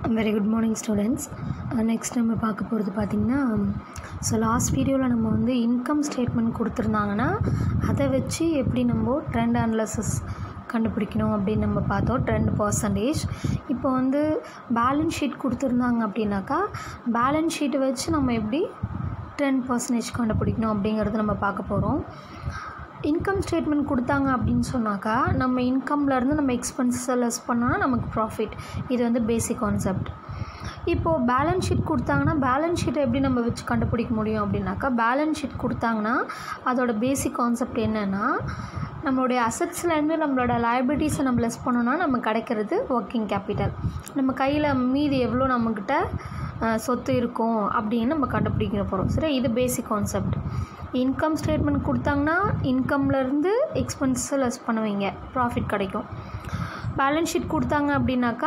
very good morning students next நம்ம பார்க்க போகிறது பார்த்திங்கன்னா ஸோ லாஸ்ட் வீடியோவில் நம்ம வந்து இன்கம் ஸ்டேட்மெண்ட் கொடுத்துருந்தாங்கன்னா அதை வச்சு எப்படி நம்ம ட்ரெண்ட் அனலிசிஸ் கண்டுபிடிக்கணும் அப்படின்னு நம்ம பார்த்தோம் ட்ரெண்ட் பர்சன்டேஜ் இப்போ வந்து பேலன்ஸ் ஷீட் கொடுத்துருந்தாங்க அப்படின்னாக்கா பேலன்ஸ் ஷீட்டை வச்சு நம்ம எப்படி ட்ரெண்ட் பர்சன்டேஜ் கண்டுபிடிக்கணும் அப்படிங்கிறத நம்ம பார்க்க போகிறோம் இன்கம் ஸ்டேட்மெண்ட் கொடுத்தாங்க அப்படின்னு சொன்னாக்கா நம்ம இன்கம்லேருந்து நம்ம எக்ஸ்பென்சஸை லெஸ் பண்ணோன்னா நமக்கு ப்ராஃபிட் இது வந்து பேசிக் கான்செப்ட் இப்போது பேலன்ஸ் ஷீட் கொடுத்தாங்கன்னா பேலன்ஸ் ஷீட்டை எப்படி நம்ம வச்சு கண்டுபிடிக்க முடியும் அப்படின்னாக்கா பேலன்ஸ் ஷீட் கொடுத்தாங்கன்னா அதோட பேசிக் கான்செப்ட் என்னென்னா நம்மளுடைய அசட்ஸ்லேருந்து நம்மளோட லைபிலிட்டிஸை நம்ம லெஸ் பண்ணோன்னா நமக்கு கிடைக்கிறது ஒர்க்கிங் கேபிட்டல் நம்ம கையில் மீதி எவ்வளோ நம்மக்கிட்ட அஹ், சொத்து இருக்கும் அப்படின்னு நம்ம கண்டுபிடிக்க போகிறோம் சரி இது பேசிக் கான்செப்ட் இன்கம் ஸ்டேட்மெண்ட் கொடுத்தாங்கன்னா இன்கம்லேருந்து எக்ஸ்பென்ஸை லெஸ் பண்ணுவீங்க ப்ராஃபிட் கிடைக்கும் பேலன்ஸ் ஷீட் கொடுத்தாங்க அப்படின்னாக்கா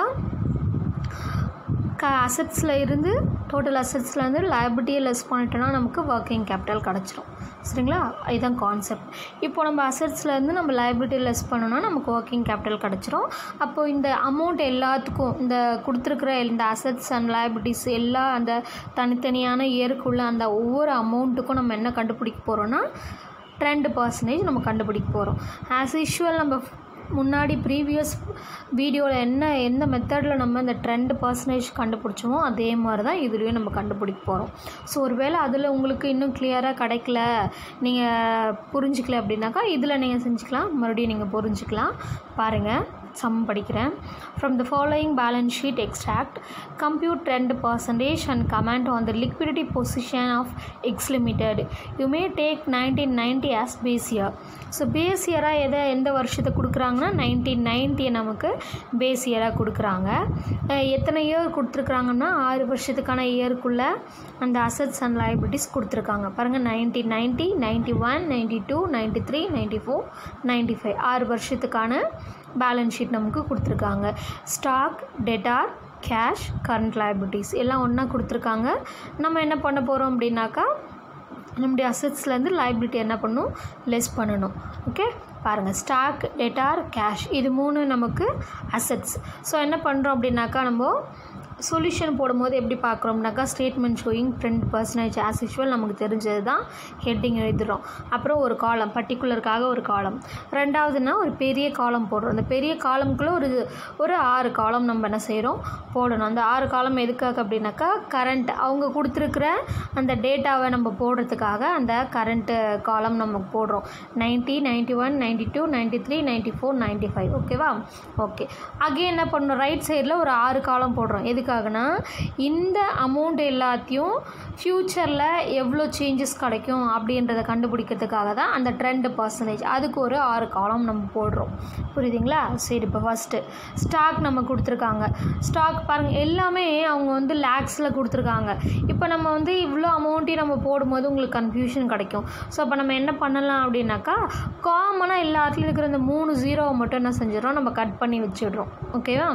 க அசட்ஸில் இருந்து டோட்டல் அசட்ஸ்லேருந்து லைபிலிட்டியை லெஸ் பண்ணிட்டோன்னா நமக்கு ஒர்க்கிங் கேபிட்டல் கிடச்சிரும் சரிங்களா இதுதான் கான்செப்ட் இப்போ நம்ம அசட்ஸ்லேருந்து நம்ம லைபிலிட்டி லெஸ் பண்ணோன்னா நமக்கு ஒர்க்கிங் கேபிட்டல் கிடச்சிரும் அப்போது இந்த அமௌண்ட் எல்லாத்துக்கும் இந்த கொடுத்துருக்குற இந்த அசட்ஸ் அண்ட் லைபிலிட்டிஸ் எல்லா அந்த தனித்தனியான இயருக்குள்ள அந்த ஒவ்வொரு அமௌண்ட்டுக்கும் நம்ம என்ன கண்டுபிடிக்க போகிறோன்னா ட்ரெண்ட் பர்சன்டேஜ் நம்ம கண்டுபிடிக்க போகிறோம் ஆஸ் யூஷுவல் நம்ம முன்னாடி ப்ரீவியஸ் வீடியோவில் என்ன எந்த மெத்தடில் நம்ம இந்த ட்ரெண்ட் பர்சன்டேஜ் கண்டுபிடிச்சோமோ அதே மாதிரி தான் இதுலேயும் நம்ம கண்டுபிடிக்க போகிறோம் ஸோ ஒருவேளை அதில் உங்களுக்கு இன்னும் கிளியராக கிடைக்கல நீங்கள் புரிஞ்சிக்கல அப்படின்னாக்கா இதில் நீங்கள் செஞ்சுக்கலாம் மறுபடியும் நீங்கள் புரிஞ்சுக்கலாம் பாருங்கள் சம் படிக்கிறேன் from the following balance sheet extract compute trend percentage and comment on the liquidity position of X limited you may take nineteen ninety as base year so base இயராக எதை எந்த வருஷத்தை கொடுக்குறாங்கன்னா நைன்டீன் நைன்ட்டியை நமக்கு பேஸ் இயராக கொடுக்குறாங்க அஹ் எத்தனை year கொடுத்துருக்குறாங்கன்னா ஆறு வருஷத்துக்கான இயருக்குள்ளே அந்த அசட்ஸ் அண்ட் லைபிலிட்டிஸ் கொடுத்துருக்காங்க பாருங்கள் nineteen ninety ninety one ninety two ninety three ninety four ninety five ஆறு வருஷத்துக்கான பேலன்ஸ் ஷீட் நமக்கு கொடுத்துருக்காங்க stock debtor cash current liabilities எல்லாம் ஒன்றா கொடுத்துருக்காங்க நம்ம என்ன பண்ண போகிறோம் அப்படின்னாக்கா நம்முடைய அசட்ஸ்லேருந்து லைபிலிட்டி என்ன பண்ணணும் லெஸ் பண்ணணும் ஓகே பாருங்கள் ஸ்டாக் டெட்டார் கேஷ் இது மூணு நமக்கு அசட்ஸ் ஸோ என்ன பண்ணுறோம் அப்படின்னாக்கா நம்ம சொல்யூஷன் போடும்போது எப்படி பார்க்குறோம்னாக்கா statement showing trend percentage as usual நமக்கு தெரிஞ்சது தான் ஹெட்டிங் எழுதுகிறோம் அப்புறம் ஒரு காலம் பர்டிகுலருக்காக ஒரு காலம் ரெண்டாவதுன்னா ஒரு பெரிய காலம் போடுறோம் அந்த பெரிய காலம்குள்ளே ஒரு ஒரு ஆறு காலம் நம்ம என்ன செய்கிறோம் போடணும் அந்த ஆறு காலம் எதுக்காக அப்படின்னாக்கா கரண்ட் அவங்க கொடுத்துருக்குற அந்த டேட்டாவை நம்ம போடுறதுக்காக அந்த கரண்ட்டு காலம் நம்ம போடுறோம் ninety ninety one ninety two ninety three ninety four ninety five ஓகேவா ஓகே அகைன் என்ன பண்ணணும் ரைட் சைடில் ஒரு ஆறு காலம் போடுறோம் எதுக்காகனா இந்த அமௌண்ட் எல்லாத்தையும் ஃப்யூச்சரில் எவ்வளோ சேஞ்சஸ் கிடைக்கும் அப்படின்றத கண்டுபிடிக்கிறதுக்காக தான் அந்த ட்ரெண்ட் பர்சன்டேஜ் அதுக்கு ஒரு ஆறு காலம் நம்ம போடுறோம் புரியுதுங்களா சரி இப்போ ஃபஸ்ட்டு ஸ்டாக் நம்ம கொடுத்துருக்காங்க ஸ்டாக் பாருங்கள் எல்லாமே அவங்க வந்து லேக்ஸில் கொடுத்துருக்காங்க இப்போ நம்ம வந்து இவ்வளோ அமௌண்ட்டையும் நம்ம போடும்போது உங்களுக்கு கன்ஃபியூஷன் கிடைக்கும் ஸோ அப்போ நம்ம என்ன பண்ணலாம் அப்படின்னாக்கா காமனாக எல்லாத்துலேயும் இருக்கிற இந்த மூணு ஜீரோவை மட்டும் என்ன செஞ்சிடறோம் நம்ம கட் பண்ணி வச்சிடுறோம் ஓகேவா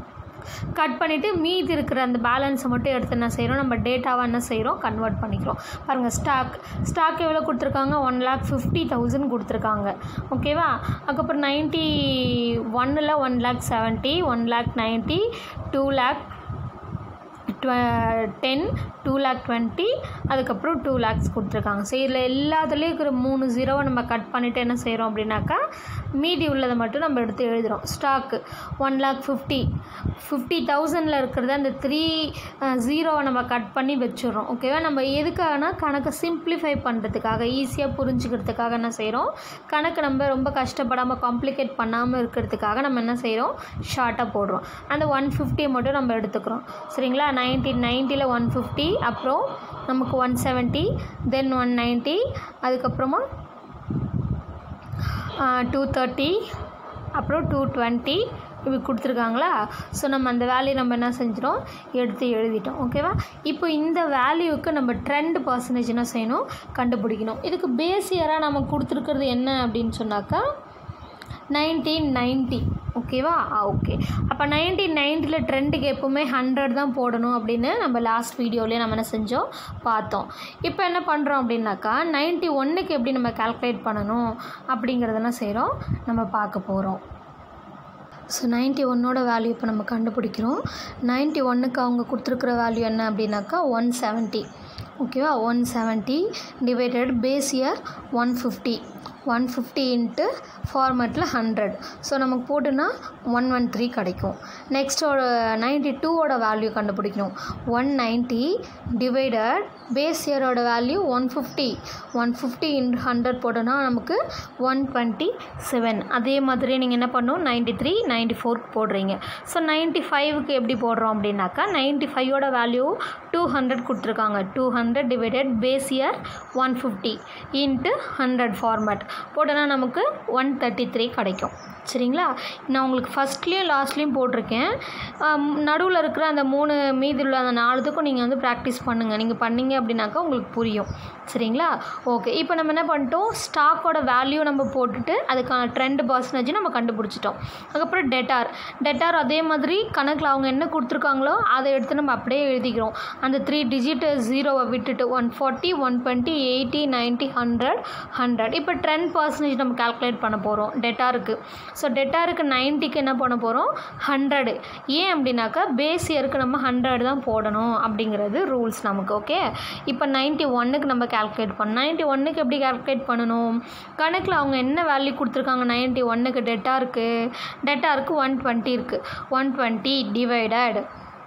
கட் பண்ணிவிட்டு மீதி இருக்கிற அந்த பேலன்ஸை மட்டும் எடுத்து என்ன செய்கிறோம் நம்ம டேட்டாவை என்ன செய்கிறோம் கன்வெர்ட் பண்ணிக்கிறோம் பாருங்கள் ஸ்டாக் ஸ்டாக் எவ்வளோ கொடுத்துருக்காங்க ஒன் லேக் ஃபிஃப்டி தௌசண்ட் கொடுத்துருக்காங்க ஓகேவா அதுக்கப்புறம் நைன்ட்டி ஒன்னில் one lakh seventy one lakh ninety two lakh ten two lakh twenty அதுக்கப்புறம் டூ லேக்ஸ் கொடுத்துருக்காங்க ஸோ இதில் எல்லாத்துலேயும் இருக்கிற மூணு ஜீரோவை நம்ம கட் பண்ணிவிட்டு என்ன செய்கிறோம் அப்படின்னாக்கா மீதி உள்ளதை மட்டும் நம்ம எடுத்து எழுதுகிறோம் stock one lakh fifty fifty தௌசண்டில் இருக்கிறத அந்த த்ரீ ஜீரோவை நம்ம கட் பண்ணி வச்சிடுறோம் ஓகேவா நம்ம எதுக்காகனா கணக்கை சிம்பிளிஃபை பண்ணுறதுக்காக ஈஸியாக புரிஞ்சுக்கிறதுக்காக என்ன செய்கிறோம் கணக்கு நம்ம ரொம்ப கஷ்டப்படாமல் காம்ப்ளிகேட் பண்ணாமல் இருக்கிறதுக்காக நம்ம என்ன செய்கிறோம் ஷார்ட்டாக போடுறோம் அந்த ஒன் ஃபிஃப்டியை மட்டும் நம்ம எடுத்துக்கிறோம் சரிங்களா நைன்டீன் நைன்ட்டியில் ஒன் ஃபிஃப்டி அப்புறம் நமக்கு one seventy then one ninety அதுக்கப்புறமா டூ தேர்ட்டி அப்புறம் டூ டுவெண்ட்டி இப்படி கொடுத்துருக்காங்களா ஸோ நம்ம அந்த வேல்யூ நம்ம என்ன செஞ்சிட்டோம் எடுத்து எழுதிட்டோம் ஓகேவா இப்போ இந்த வேல்யூவுக்கு நம்ம ட்ரெண்ட் பர்சன்டேஜ் என்ன செய்யணும் கண்டுபிடிக்கணும் இதுக்கு பேஸ் இயராக நம்ம கொடுத்துருக்கிறது என்ன அப்படின்னு சொன்னாக்கா நைன்டீன் நைன்ட்டி ஓகேவா ஆ ஓகே அப்போ நைன்டீன் நைன்ட்டியில் ட்ரெண்டுக்கு எப்போவுமே ஹண்ட்ரட் தான் போடணும் அப்படின்னு நம்ம லாஸ்ட் வீடியோலேயே நம்ம என்ன செஞ்சோம் பார்த்தோம் இப்போ என்ன பண்ணுறோம் அப்படின்னாக்கா நைன்ட்டி ஒன்றுக்கு எப்படி நம்ம கால்குலேட் பண்ணணும் அப்படிங்கிறதெல்லாம் செய்கிறோம் நம்ம பார்க்க போகிறோம் ஸோ நைன்ட்டி ஒன்னோட வேல்யூ இப்போ நம்ம கண்டுபிடிக்கிறோம் நைன்ட்டி ஒன்னுக்கு அவங்க கொடுத்துருக்குற வேல்யூ என்ன அப்படின்னாக்கா ஒன் செவன்ட்டி ஓகேவா one seventy divided base year one fifty one fifty into ஃபார்மேட்டில் ஹண்ட்ரட் ஸோ நமக்கு போட்டுனா ஒன் ஒன் த்ரீ கிடைக்கும் நெக்ஸ்ட்டோட நைன்ட்டி டூவோட வேல்யூ கண்டுபிடிக்கணும் ஒன் நைன்ட்டி டிவைடட் பேஸ் இயரோட value one fifty one fifty into hundred போட்டோன்னா நமக்கு ஒன் டுவெண்ட்டி செவன் அதே மாதிரி நீங்கள் என்ன பண்ணணும் நைன்ட்டி த்ரீ நைன்ட்டி ஃபோர்க்கு போடுறீங்க ஸோ நைன்ட்டி ஃபைவுக்கு எப்படி போடுறோம் அப்படின்னாக்கா நைன்ட்டி ஃபைவோட வேல்யூ டூ ஹண்ட்ரட் கொடுத்துருக்காங்க two hundred divided base year one fifty into hundred format போட்டோன்னா நமக்கு ஒன் தேர்ட்டி த்ரீ கிடைக்கும் சரிங்களா நான் உங்களுக்கு ஃபஸ்ட்லேயும் லாஸ்ட்லேயும் போட்டிருக்கேன் நடுவில் இருக்கிற அந்த மூணு மீதி உள்ள அந்த நாலுத்துக்கும் நீங்கள் வந்து ப்ராக்டிஸ் பண்ணுங்கள் நீங்கள் பண்ணீங்க அப்படின்னாக்கா உங்களுக்கு புரியும் சரிங்களா ஓகே இப்போ நம்ம என்ன பண்ணிட்டோம் ஸ்டாக்கோட வேல்யூ நம்ம போட்டுட்டு அதுக்கான ட்ரெண்ட் பர்சன்டேஜ் நம்ம கண்டுபிடிச்சிட்டோம் அதுக்கப்புறம் டெட்டார் டெட்டார் அதே மாதிரி கணக்கில் அவங்க என்ன கொடுத்துருக்காங்களோ அதை எடுத்து நம்ம அப்படியே எழுதிக்கிறோம் அந்த த்ரீ டிஜிட் ஜீரோவை விட்டுட்டு one forty one twenty eighty ninety hundred hundred இப்போ ட்ரெண்ட் பர்சன்டேஜ் நம்ம கால்குலேட் பண்ண போகிறோம் டெட்டாருக்கு ஸோ டெட்டாருக்கு நைன்ட்டிக்கு என்ன பண்ண போகிறோம் ஹண்ட்ரடு ஏன் அப்படின்னாக்கா பேஸ் இயருக்கு நம்ம ஹண்ட்ரட் தான் போடணும் அப்படிங்கிறது ரூல்ஸ் நமக்கு ஓகே இப்போ நைன்ட்டி ஒன்னுக்கு நம்ம கால்குலேட் பண்ணணும் நைன்ட்டி ஒன்னுக்கு எப்படி கால்குலேட் பண்ணணும் கணக்கில் அவங்க என்ன வேல்யூ கொடுத்துருக்காங்க நைன்ட்டி ஒன்னுக்கு டெட்டாருக்கு டெட்டாருக்கு ஒன் டுவெண்ட்டி இருக்குது ஒன் டுவெண்ட்டி டிவைடட்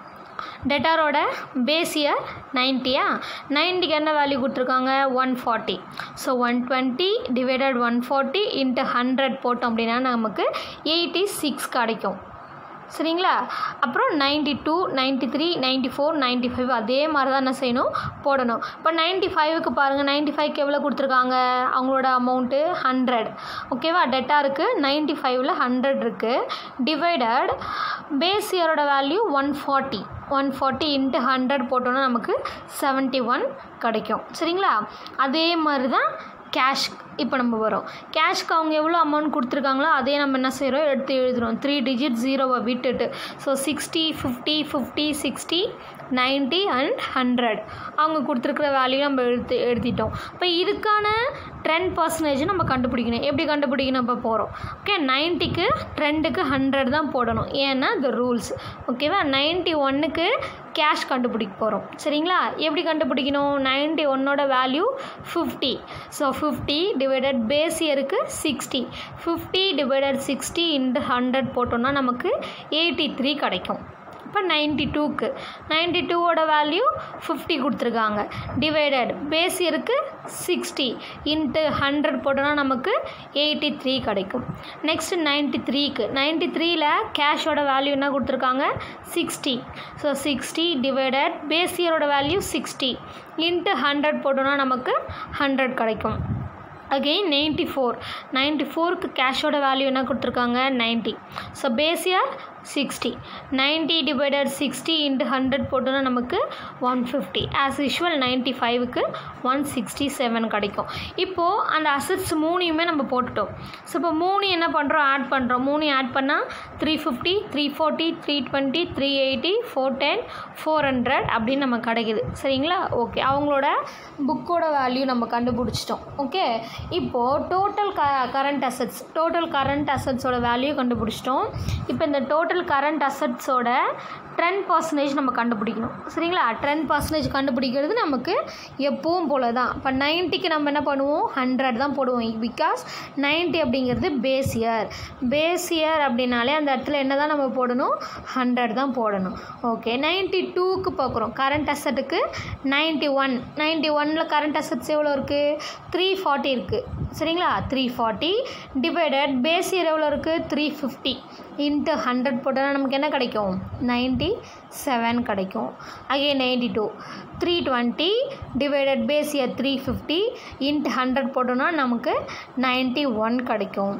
டெட்டாரோட பேஸ் இயர் நைன்ட்டியா நைன்ட்டிக்கு என்ன வேல்யூ கொடுத்துருக்காங்க one forty so one twenty divided one forty into hundred போட்டோம் அப்படின்னா நமக்கு எயிட்டி சிக்ஸ் கிடைக்கும் சரிங்களா அப்புறம் ninety two ninety three ninety four ninety five அதே மாதிரி தான் என்ன செய்யணும் போடணும் இப்போ நைன்ட்டி ஃபைவுக்கு பாருங்கள் நைன்ட்டி ஃபைவ்க்கு எவ்வளோ கொடுத்துருக்காங்க அவங்களோட அமௌண்ட்டு ஹண்ட்ரட் ஓகேவா டெட்டாக இருக்குது நைன்ட்டி ஃபைவ்ல ஹண்ட்ரட் இருக்குது டிவைடட் பேஸ் இயரோட value one forty one forty into hundred போட்டோன்னா நமக்கு செவன்ட்டி ஒன் கிடைக்கும் சரிங்களா அதே மாதிரி தான் கேஷ் இப்போ நம்ம வரோம் கேஷ்க்கு அவங்க எவ்வளோ அமௌண்ட் கொடுத்துருக்காங்களோ அதே நம்ம என்ன செய்கிறோம் எடுத்து எழுதுகிறோம் த்ரீ டிஜிட் ஜீரோவை விட்டுட்டு so sixty fifty fifty sixty ninety and hundred அவங்க கொடுத்துருக்குற வேல்யூ நம்ம எடுத்து எழுதிட்டோம் இப்போ இதுக்கான ட்ரெண்ட் பர்சன்டேஜ் நம்ம கண்டுபிடிக்கணும் எப்படி கண்டுபிடிக்கணும் இப்போ போகிறோம் ஓகே நைன்ட்டிக்கு ட்ரெண்டுக்கு ஹண்ட்ரட் தான் போடணும் ஏன்னா இந்த ரூல்ஸ் ஓகேவா நைன்ட்டி ஒன்னுக்கு கேஷ் கண்டுபிடிக்க போகிறோம் சரிங்களா எப்படி கண்டுபிடிக்கணும் நைன்ட்டி ஒன்னோட value fifty so fifty divided base இயருக்கு sixty fifty divided sixty into hundred போட்டோம்னா நமக்கு எயிட்டி த்ரீ கிடைக்கும் இப்போ நைன்ட்டி டூக்கு நைன்ட்டி டூவோட வேல்யூ ஃபிஃப்டி கொடுத்துருக்காங்க டிவைடட் பேஸ் இயருக்கு சிக்ஸ்டி இன்ட்டு ஹண்ட்ரட் போட்டோன்னா நமக்கு எயிட்டி த்ரீ கிடைக்கும் நெக்ஸ்ட் நைன்ட்டி த்ரீக்கு நைன்ட்டி த்ரீல கேஷோட வேல்யூ என்ன கொடுத்துருக்காங்க sixty so sixty divided base இயரோட வேல்யூ சிக்ஸ்டி இன்ட்டு ஹண்ட்ரட் போட்டோன்னா நமக்கு ஹண்ட்ரட் கிடைக்கும் அகெயின் நைன்ட்டி ஃபோர் நைன்ட்டி ஃபோருக்கு கேஷோட வேல்யூ என்ன கொடுத்துருக்காங்க ninety so base year sixty ninety divided sixty into hundred போட்டோன்னா நமக்கு one fifty as usual ninety ஃபைவுக்கு ஒன் சிக்ஸ்டி செவன் கிடைக்கும் இப்போது அந்த அசட்ஸ் மூணையுமே நம்ம போட்டுட்டோம் ஸோ இப்போ மூணு என்ன பண்ணுறோம் ஆட் பண்ணுறோம் மூணு ஆட் பண்ணால் three fifty three forty three twenty three eighty four ten four hundred அப்படின்னு நம்ம கிடைக்குது சரிங்களா ஓகே அவங்களோட புக்கோட வேல்யூ நம்ம கண்டுபிடிச்சிட்டோம் ஓகே இப்போது டோட்டல் க கரண்ட் அசட்ஸ் டோட்டல் கரண்ட் அசட்ஸோட வேல்யூ கண்டுபிடிச்சிட்டோம் இப்போ இந்த டோட்டல் கரண்ட் அசட்ஸோட ட்ரெண்ட் பர்சன்டேஜ் நம்ம கண்டுபிடிக்கணும் சரிங்களா ட்ரெண்ட் பர்சன்டேஜ் கண்டுபிடிக்கிறது நமக்கு எப்பவும் போல தான் இப்போ நைன்ட்டிக்கு நம்ம என்ன பண்ணுவோம் ஹண்ட்ரட் தான் போடுவோம் பிகாஸ் நைன்ட்டி அப்படிங்கிறது பேஸ் இயர் பேஸ் இயர் அப்படின்னாலே அந்த இடத்துல என்ன தான் நம்ம போடணும் ஹண்ட்ரட் தான் போடணும் ஓகே நைன்ட்டி டூக்கு பார்க்குறோம் கரண்ட் அசட்டுக்கு நைன்ட்டி ஒன் நைன்ட்டி ஒனில் கரண்ட் அசட்ஸ் எவ்வளோ இருக்குது த்ரீ ஃபார்ட்டி இருக்குது சரிங்களா three forty divided base year எவ்வளோ இருக்குது த்ரீ ஃபிஃப்டி இன்ட்டு ஹண்ட்ரட் போட்டோன்னா நமக்கு என்ன கிடைக்கும் நைன்ட்டி செவன் கிடைக்கும் okay ninety two three twenty divided base year three fifty into hundred போட்டோன்னா நமக்கு நைன்ட்டி ஒன் கிடைக்கும்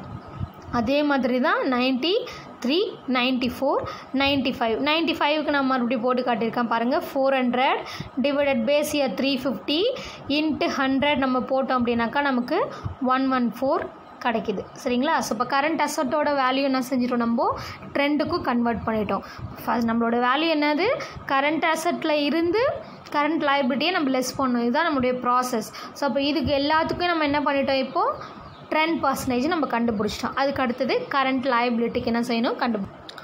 அதே மாதிரி தான் ninety three ninety four ninety five ninety ஃபைவ்க்கு நான் மறுபடியும் போட்டு காட்டியிருக்கேன் பாருங்கள் four hundred divided base year three fifty into hundred நம்ம போட்டோம் அப்படின்னாக்கா நமக்கு ஒன் ஒன் ஃபோர் கிடைக்கிது சரிங்களா ஸோ இப்போ கரண்ட் அசட்டோட வேல்யூ என்ன செஞ்சிட்டோம் நம்ம ட்ரெண்டுக்கும் கன்வெர்ட் பண்ணிட்டோம் ஃபஸ்ட் நம்மளோட வேல்யூ என்னது கரண்ட் அசட்டில் இருந்து கரண்ட் லைபிலிட்டியை நம்ம லெஸ் பண்ணணும் இதுதான் நம்மளுடைய ப்ராசஸ் ஸோ அப்போ இதுக்கு எல்லாத்துக்கும் நம்ம என்ன பண்ணிட்டோம் இப்போது ட்ரெண்ட் பர்சன்டேஜ் நம்ம கண்டுபிடிச்சிட்டோம் அதுக்கு அடுத்தது கரண்ட் லைபிலிட்டிக்கு என்ன செய்யணும் கண்டு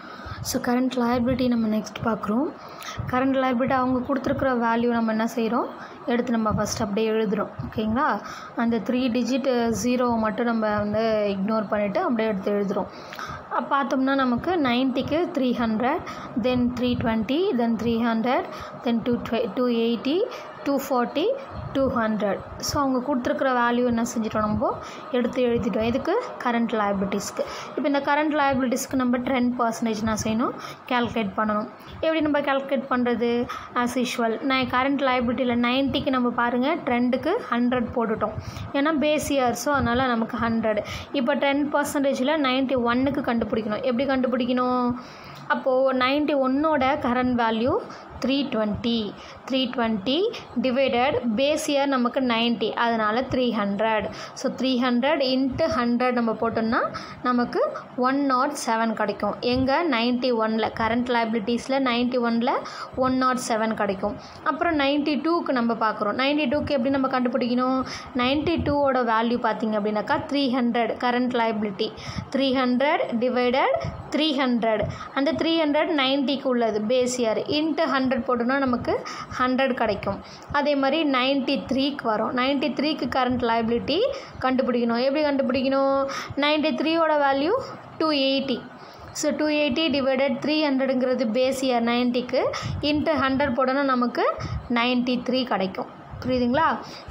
ஸோ கரண்ட் லைபிலிட்டி நம்ம நெக்ஸ்ட் பார்க்குறோம் கரண்ட் லைபிலிட்டி அவங்க கொடுத்துருக்குற வேல்யூ நம்ம என்ன செய்கிறோம் எடுத்து நம்ம ஃபஸ்ட் அப்படியே எழுதுகிறோம் ஓகேங்களா அந்த த்ரீ டிஜிட் ஜீரோவை மட்டும் நம்ம வந்து இக்னோர் பண்ணிவிட்டு அப்படியே எடுத்து எழுதுகிறோம் அப்ப பார்த்தோம்னா நமக்கு நைன்ட்டிக்கு three hundred then three twenty then three hundred then two two eighty two forty two hundred so அவங்க கொடுத்துருக்குற வேல்யூ என்ன செஞ்சிட்டோம் நம்ம எடுத்து எழுதிட்டோம் இதுக்கு கரண்ட் லைபிலிட்டிஸ்க்கு இப்போ இந்த கரண்ட் லைபிலிட்டிஸ்க்கு நம்ம ட்ரெண்ட் பர்சன்டேஜ் நான் செய்யணும் கேல்குலேட் பண்ணணும் எப்படி நம்ம கேல்குலேட் பண்ணுறது ஆஸ் யூஷுவல் நான் கரண்ட் லைபிலிட்டியில் நைன்ட்டிக்கு நம்ம பாருங்கள் ட்ரெண்டுக்கு ஹண்ட்ரட் போட்டுட்டோம் ஏன்னா பேஸ் இயர் ஸோ அதனால் நமக்கு ஹண்ட்ரட் இப்போ டென் பர்சன்டேஜில் நைன்ட்டி ஒன்னுக்கு கண்டுபிடிக்கணும் எப்படி கண்டுபிடிக்கணும் அப்போது நைன்ட்டி ஒன்னோட current value three twenty three twenty divided base year நமக்கு நைன்ட்டி அதனால் three hundred so three hundred into hundred நம்ம போட்டோம்னா நமக்கு ஒன் நாட் செவன் கிடைக்கும் எங்கே நைன்ட்டி ஒனில் கரண்ட் லைபிலிட்டிஸில் நைன்ட்டி ஒனில் ஒன் நாட் செவன் கிடைக்கும் அப்புறம் நைன்ட்டி டூக்கு நம்ம பார்க்குறோம் நைன்ட்டி டூக்கு எப்படி நம்ம கண்டுபிடிக்கணும் நைன்ட்டி டூவோட வேல்யூ பார்த்தீங்க அப்படின்னாக்கா three hundred current liability three hundred divided three hundred அந்த த்ரீ ஹண்ட்ரட் நைன்ட்டிக்கு உள்ளது பேஸ் இயர் இன்ட்டு ஹண்ட்ரட் போட்டோம்னா நமக்கு ஹண்ட்ரட் கிடைக்கும் அதே மாதிரி நைன்ட்டி த்ரீக்கு வரும் நைன்ட்டி த்ரீக்கு கரண்ட் லைபிலிட்டி கண்டுபிடிக்கணும் எப்படி கண்டுபிடிக்கணும் நைன்ட்டி த்ரீயோட value two eighty so two eighty divided three ஹண்ட்ரடுங்கிறது பேஸ் இயர் நைன்ட்டிக்கு இன்ட்டு ஹண்ட்ரட் போட்டோன்னா நமக்கு நைன்ட்டி த்ரீ கிடைக்கும் புரியுதுங்களா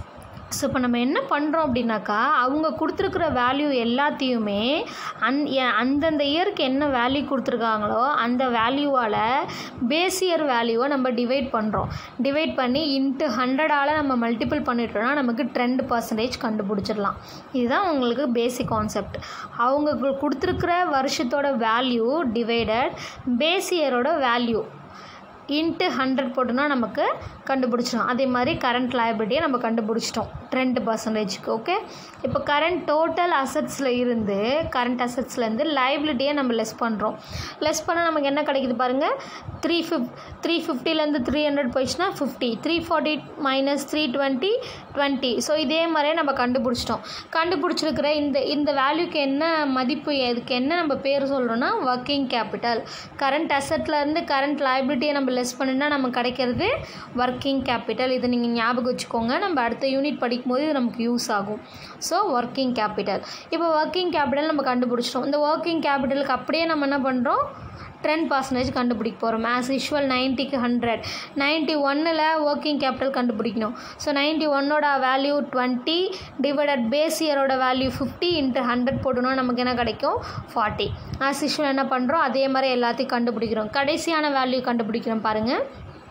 ஸோ இப்போ நம்ம என்ன பண்ணுறோம் அப்படின்னாக்கா அவங்க கொடுத்துருக்குற வேல்யூ எல்லாத்தையுமே அந் எ- அந்தந்த இயருக்கு என்ன வேல்யூ கொடுத்துருக்காங்களோ அந்த வேல்யூவால் பேஸ் இயர் வேல்யூவை நம்ம டிவைட் பண்ணுறோம் டிவைட் பண்ணி இன்ட்டு ஹண்ட்ரடால் நம்ம மல்டிபிள் பண்ணிட்டோம்னா நமக்கு ட்ரெண்ட் பர்சன்டேஜ் கண்டுபிடிச்சிடலாம் இதுதான் உங்களுக்கு பேசிக் கான்செப்ட் அவங்க கு- கொடுத்துருக்குற வருஷத்தோட வேல்யூ டிவைடட் பேஸ் இயரோட வேல்யூ இன்ட்டு ஹண்ட்ரட் போட்டோம்னா நமக்கு கண்டுபிடிச்சிடும் அதே மாதிரி கரண்ட் லைபிலிட்டியை நம்ம கண்டுபிடிச்சிட்டோம் ட்ரெண்ட் பர்சன்டேஜ்க்கு ஓகே இப்போ கரண்ட் டோட்டல் அசட்ஸில் இருந்து கரண்ட் அசட்ஸ்லேருந்து லைபிலிட்டியை நம்ம லெஸ் பண்ணுறோம் லெஸ் பண்ணால் நமக்கு என்ன கிடைக்குது பாருங்கள் த்ரீ ஃபிஃப் த்ரீ ஃபிஃப்டிலேருந்து த்ரீ ஹண்ட்ரட் போயிடுச்சுன்னா fifty three forty minus three twenty twenty so இதே மாதிரியே நம்ம கண்டுபிடிச்சிட்டோம் கண்டுபிடிச்சிருக்கிற இந்த இந்த வேல்யூக்கு என்ன மதிப்பு இதுக்கு என்ன நம்ம பேர் சொல்கிறோன்னா ஒர்க்கிங் கேபிட்டல் கரண்ட் அசட்லேருந்து கரண்ட் லைபிலிட்டியை நம்ம லெஸ் பண்ணினா நமக்கு கிடைக்கிறது ஒர்க்கிங் கேபிட்டல் இதை நீங்கள் ஞாபகம் வச்சுக்கோங்க நம்ம அடுத்த யூனிட் படிக்கும்போது இது நமக்கு யூஸ் ஆகும் ஸோ ஒர்க்கிங் கேபிட்டல் இப்போ ஒர்க்கிங் கேபிட்டல் நம்ம கண்டுபிடிச்சிட்டோம் இந்த ஒர்க்கிங் கேபிட்டலுக்கு அப்படியே நம்ம என்ன பண்ணுறோம் ட்ரெண்ட் பர்சன்டேஜ் கண்டுபிடிக்க போகிறோம் ஆஸ் யூஷுவல் நைன்ட்டிக்கு ஹண்ட்ரட் நைன்ட்டி ஒன்னில் ஒர்க்கிங் கேபிட்டல் கண்டுபிடிக்கணும் ஸோ நைன்ட்டி ஒன்னோட வேல்யூ டுவெண்ட்டி டிவைடட் பேஸ் இயரோட வேல்யூ ஃபிஃப்டி இன்ட்டு ஹண்ட்ரட் போட்டோம்னா நமக்கு என்ன கிடைக்கும் ஃபார்ட்டி ஆஸ் யூஷுவல் என்ன பண்ணுறோம் அதே மாதிரி எல்லாத்தையும் கண்டுபிடிக்கிறோம் கடைசியான வேல்யூ கண்டுபிடிக்கிறோம் பாருங்கள்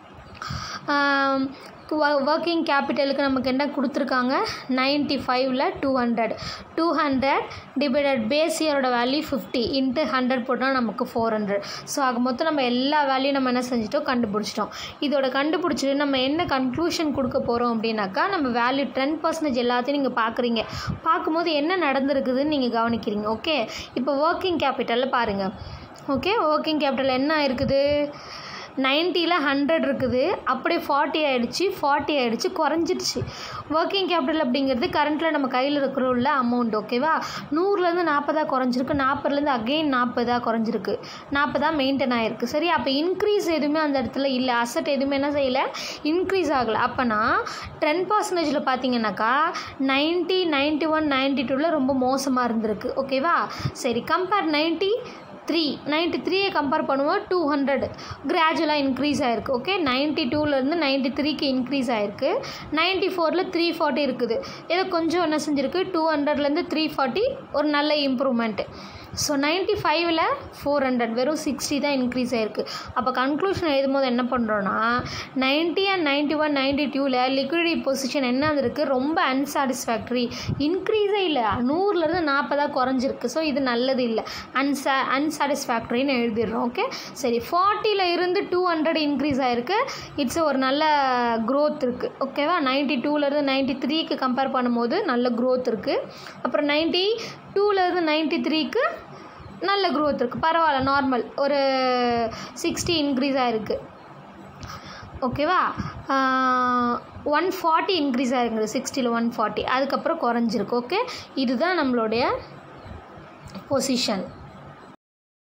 ஒர்க்கிங் கேபிட்டலுக்கு நமக்கு என்ன கொடுத்துருக்காங்க நைன்ட்டி ஃபைவ்ல two hundred two hundred divided base இயரோட வேல்யூ ஃபிஃப்டி இன்ட்டு ஹண்ட்ரட் போட்டால் நமக்கு ஃபோர் ஹண்ட்ரட் ஸோ ஆக மொத்தம் நம்ம எல்லா வேல்யூ நம்ம என்ன செஞ்சிட்டோம் கண்டுபிடிச்சிட்டோம் இதோட கண்டுபிடிச்சிட்டு நம்ம என்ன கன்க்ளூஷன் கொடுக்க போகிறோம் அப்படின்னாக்கா நம்ம வேல்யூ டென் பர்சன்டேஜ் எல்லாத்தையும் நீங்கள் பார்க்குறீங்க பார்க்கும்போது என்ன நடந்திருக்குதுன்னு நீங்கள் கவனிக்கிறீங்க ஓகே இப்போ ஒர்க்கிங் கேபிட்டலில் பாருங்கள் ஓகே ஒர்க்கிங் கேபிட்டல் என்ன இருக்குது நைன்ட்டியில் ஹண்ட்ரட் இருக்குது அப்படியே ஃபார்ட்டி ஆயிடுச்சு ஃபார்ட்டி ஆயிடுச்சு குறைஞ்சிடுச்சு ஒர்க்கிங் கேபிட்டல் அப்படிங்கிறது கரண்ட்டில் நம்ம கையில் இருக்கிற உள்ள அமௌண்ட் ஓகேவா நூறுலேருந்து நாற்பதாக குறைஞ்சிருக்கு நாற்பதுலேருந்து அகெயின் நாற்பதாக குறைஞ்சிருக்கு நாற்பதாக மெயின்டைன் ஆகிருக்கு சரி அப்போ இன்க்ரீஸ் எதுவுமே அந்த இடத்துல இல்லை அசட் எதுவுமே என்ன செய்யலை இன்க்ரீஸ் ஆகலை அப்போனா டென் பர்சன்டேஜில் பார்த்தீங்கன்னாக்கா நைன்ட்டி நைன்ட்டி ஒன் நைன்ட்டி டூவில் ரொம்ப மோசமாக இருந்திருக்கு ஓகேவா சரி கம்பேர் நைன்ட்டி த்ரீ நைன்ட்டி த்ரீயை கம்பேர் பண்ணுவோம் டூ ஹண்ட்ரட் கிராஜுவலாக இன்க்ரீஸ் ஆகிருக்கு ஓகே நைன்ட்டி டூலேருந்து நைன்ட்டி த்ரீக்கு இன்க்ரீஸ் ஆகிருக்கு நைன்ட்டி ஃபோரில் த்ரீ ஃபார்ட்டி இருக்குது ஏதோ கொஞ்சம் என்ன செஞ்சுருக்கு டூ ஹண்ட்ரட்லேருந்து த்ரீ ஃபார்ட்டி ஒரு நல்ல இம்ப்ரூவ்மெண்ட்டு ஸோ நைன்ட்டி ஃபைவ்ல ஃபோர் ஹண்ட்ரட் வெறும் சிக்ஸ்டி தான் இன்க்ரீஸ் ஆகிருக்கு அப்போ கன்க்ளூஷன் எழுதும்போது என்ன பண்ணுறோன்னா ninety and ninety one ninety டூவில் லிக்விடிட்டி பொசிஷன் என்ன இருக்குது ரொம்ப அன்சாட்டிஸ்ஃபேக்டரி இன்க்ரீஸே இல்லை நூறுலேருந்து நாற்பதாக குறைஞ்சிருக்கு ஸோ இது நல்லது இல்லை அன்சா அன்சாட்டிஸ்ஃபேக்டரின்னு எழுதிடுறோம் ஓகே சரி ஃபார்ட்டியில் இருந்து டூ ஹண்ட்ரட் இன்க்ரீஸ் ஆகிருக்கு இட்ஸ் ஒரு நல்ல க்ரோத் இருக்குது ஓகேவா நைன்ட்டி டூலேருந்து நைன்ட்டி த்ரீக்கு கம்பேர் பண்ணும்போது நல்ல க்ரோத் இருக்குது அப்புறம் நைன்ட்டி டூலேருந்து நைன்ட்டி த்ரீக்கு நல்ல க்ரோத் இருக்குது பரவாயில்ல நார்மல் ஒரு சிக்ஸ்டி இன்க்ரீஸ் ஆகிருக்கு ஓகேவா ஒன் ஃபார்ட்டி இன்க்ரீஸ் ஆகிருக்குது சிக்ஸ்டியில் ஒன் ஃபார்ட்டி அதுக்கப்புறம் குறைஞ்சிருக்கு ஓகே இதுதான் நம்மளுடைய பொசிஷன்